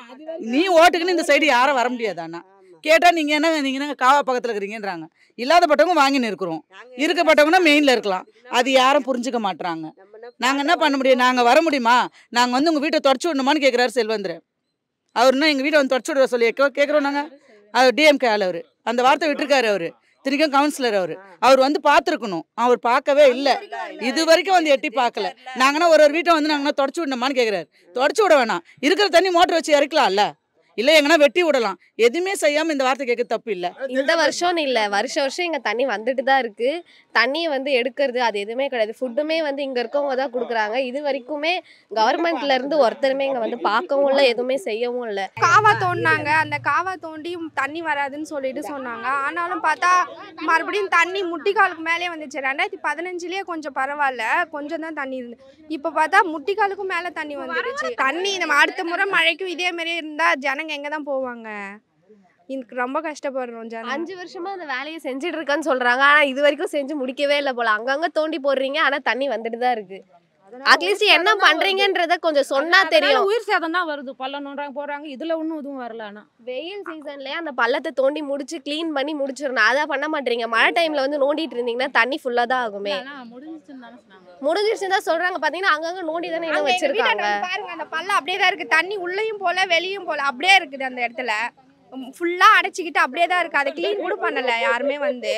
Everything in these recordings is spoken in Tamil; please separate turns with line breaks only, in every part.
நீ ஓட்டுக்குன்னு இந்த சைடு யாரும் வர முடியாது அண்ணா கேட்டால் நீங்கள் என்ன நீங்கள் என்ன காவா பக்கத்தில் இருக்கிறீங்கன்றாங்க இல்லாதப்பட்டவங்க வாங்கின்னு இருக்கிறோம் இருக்கப்பட்டவங்கன்னா மெயினில் இருக்கலாம் அது யாரும் புரிஞ்சுக்க மாட்றாங்க நாங்கள் என்ன பண்ண முடியும் நாங்கள் வர முடியுமா நாங்கள் வந்து உங்கள் வீட்டை தொடச்சி விடணுமான்னு கேட்குறாரு செல்வந்திரன் அவர் என்ன எங்கள் வீட்டை வந்து தொடச்சி விட சொல்லி கேட்குறோம் நாங்கள் அவர் டிஎம்கே ஆள் அவர் அந்த வார்த்தை விட்டுருக்காரு அவர் திரும்பியும் கவுன்சிலர் அவர் அவர் வந்து பார்த்துருக்கணும் அவர் பார்க்கவே இல்லை இது வரைக்கும் வந்து எட்டி பார்க்கல நாங்கன்னா ஒரு ஒரு வீட்டை வந்து நாங்கன்னா தொடச்சி விடணுமான்னு கேட்குறாரு தொடச்சி விட வேணாம் இருக்கிற தண்ணி மோட்டர் வச்சு இறக்கலாம்ல இல்லை எங்கன்னா வெட்டி விடலாம் எதுவுமே செய்யாமல் இந்த வார்த்தை கேட்க தப்பு இல்லை
இந்த வருஷம்னு இல்லை வருஷம் வருஷம் இங்கே தண்ணி வந்துட்டு தான் இருக்கு தண்ணியை வந்து எடுக்கிறது அது எதுவுமே கிடையாது ஃபுட்டுமே வந்து இங்கே இருக்கவங்க தான் கொடுக்குறாங்க இது வரைக்குமே கவர்மெண்ட்ல இருந்து ஒருத்தருமே இங்கே வந்து பார்க்கவும் இல்லை எதுவுமே செய்யவும் இல்லை
காவா தோண்டினாங்க அந்த காவா தோண்டி தண்ணி வராதுன்னு சொல்லிட்டு சொன்னாங்க ஆனாலும் பார்த்தா மறுபடியும் தண்ணி முட்டிக்காலுக்கு மேலே வந்துச்சு ரெண்டாயிரத்தி பதினஞ்சுலேயே கொஞ்சம் பரவாயில்ல கொஞ்சம் தான் தண்ணி இருந்து இப்போ பார்த்தா முட்டிக்காலுக்கும் மேலே தண்ணி வந்துடுச்சு தண்ணி நம்ம அடுத்த முறை மழைக்கும் இதே மாதிரியே இருந்தால் ஜனங்க எங்கே தான் போவாங்க இதுக்கு ரொம்ப கஷ்டப்படுறோம் ஜனம்
அஞ்சு வருஷமா அந்த வேலையை செஞ்சுட்டு இருக்கேன்னு சொல்றாங்க ஆனா இது வரைக்கும் செஞ்சு முடிக்கவே இல்லை போல அங்கங்க தோண்டி போடுறீங்க ஆனா தண்ணி வந்துட்டு தான் இருக்கு அட்லீஸ்ட் என்ன பண்றீங்கன்றத கொஞ்சம் சொன்னா தெரியும்
உயிர் சேதம் தான் வருது பள்ளம் நோண்டாங்க போறாங்க இதுல ஒன்றும் இதுவும் வரல ஆனா
வெயில் சீசன்லயே அந்த பள்ளத்தை தோண்டி முடிச்சு க்ளீன் பண்ணி முடிச்சிடணும் அதான் பண்ண மாட்டீங்க மழை டைம்ல வந்து நோண்டிட்டு இருந்தீங்கன்னா தண்ணி ஃபுல்லா தான் ஆகுமே முடிஞ்சிருச்சுன்னு தான் சொல்றாங்க பாத்தீங்கன்னா அங்கங்க நோண்டி தானே இன்னும்
அங்க எங்க வீட்டாண்ட
வச்சிருக்காங்க
வந்து பாருங்க அந்த பள்ளம் அப்படியே தான் இருக்கு தண்ணி உள்ளேயும் போல வெளியும் போல அப்படியே இருக்குது அந்த இடத்துல ஃபுல்லா அடைச்சிக்கிட்டு அப்படியே தான் இருக்கு அதை க்ளீன் கூட பண்ணல யாருமே வந்து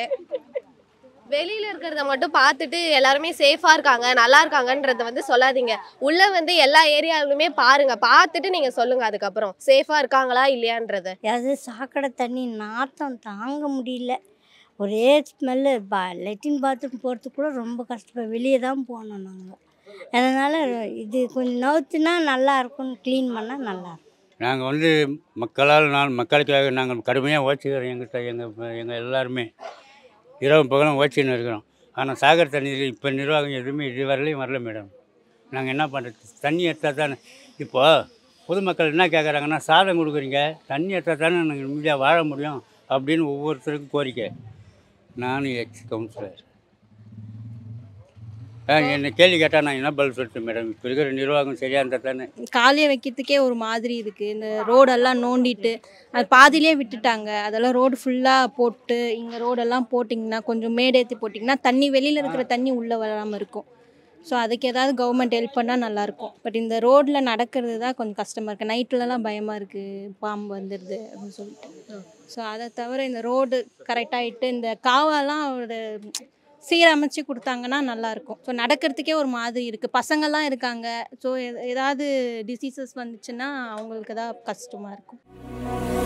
வெளியில இருக்கிறத மட்டும் பார்த்துட்டு எல்லாருமே சேஃபா இருக்காங்க நல்லா இருக்காங்கன்றத வந்து சொல்லாதீங்க உள்ள வந்து எல்லா ஏரியாவிலுமே பாருங்க பார்த்துட்டு நீங்க சொல்லுங்க அதுக்கப்புறம் சேஃபா இருக்காங்களா இல்லையான்றத
அது சாக்கடை தண்ணி நாத்தம் தாங்க முடியல ஒரே ஸ்மெல்லு பா லெட்டின் பாத்ரூம் போகிறதுக்கு கூட ரொம்ப கஷ்டப்படும் வெளியே தான் போனோம் நாங்கள் அதனால் இது கொஞ்சம் நவுத்துனா நல்லா இருக்கும்னு க்ளீன் பண்ணால் நல்லா இருக்கும்
நாங்கள் வந்து மக்களால் நான் மக்களுக்காக நாங்கள் கடுமையாக உழைச்சிக்கிறோம் எங்கிட்ட எங்கள் எங்கள் எல்லாருமே இரவு பகலும் உழைச்சின்னு இருக்கிறோம் ஆனால் சாகர் தண்ணி இப்போ நிர்வாகம் எதுவுமே இது வரலையும் வரல மேடம் நாங்கள் என்ன பண்ணுறது தண்ணி எடுத்தால் தானே இப்போ பொதுமக்கள் என்ன கேட்குறாங்கன்னா சாதம் கொடுக்குறீங்க தண்ணி எடுத்தால் தானே நாங்கள் நிம்மதியாக வாழ முடியும் அப்படின்னு ஒவ்வொருத்தருக்கும் கோரிக்கை நானும் எக்ஸ் கவுன்சிலர் ஆ என்னை கேள்வி கேட்டால் நான் என்ன பதில் சொல்லிட்டேன் மேடம் இப்போ இருக்கிற நிர்வாகம் சரியாக இருந்தால் தானே
காலையே வைக்கிறதுக்கே ஒரு மாதிரி இருக்குது இந்த ரோடெல்லாம் நோண்டிட்டு அது பாதியிலே விட்டுட்டாங்க அதெல்லாம் ரோடு ஃபுல்லாக போட்டு இங்கே ரோடெல்லாம் போட்டிங்கன்னா கொஞ்சம் மேடேற்றி போட்டிங்கன்னா தண்ணி வெளியில் இருக்கிற தண்ணி உள்ளே வராமல் இருக்கும் ஸோ அதுக்கு ஏதாவது கவர்மெண்ட் ஹெல்ப் பண்ணால் நல்லாயிருக்கும் பட் இந்த ரோட்டில் நடக்கிறது தான் கொஞ்சம் கஷ்டமாக இருக்குது நைட்லலாம் பயமாக இருக்குது பாம்பு வந்துடுது அப்படின்னு சொல்லிட்டு ஸோ அதை தவிர இந்த ரோடு கரெக்டாகிட்டு இந்த காவாலாம் ஒரு சீரமைச்சு கொடுத்தாங்கன்னா நல்லாயிருக்கும் ஸோ நடக்கிறதுக்கே ஒரு மாதிரி இருக்குது பசங்கள்லாம் இருக்காங்க ஸோ ஏதாவது டிசீசஸ் வந்துச்சுன்னா அவங்களுக்கு தான் கஷ்டமாக இருக்கும்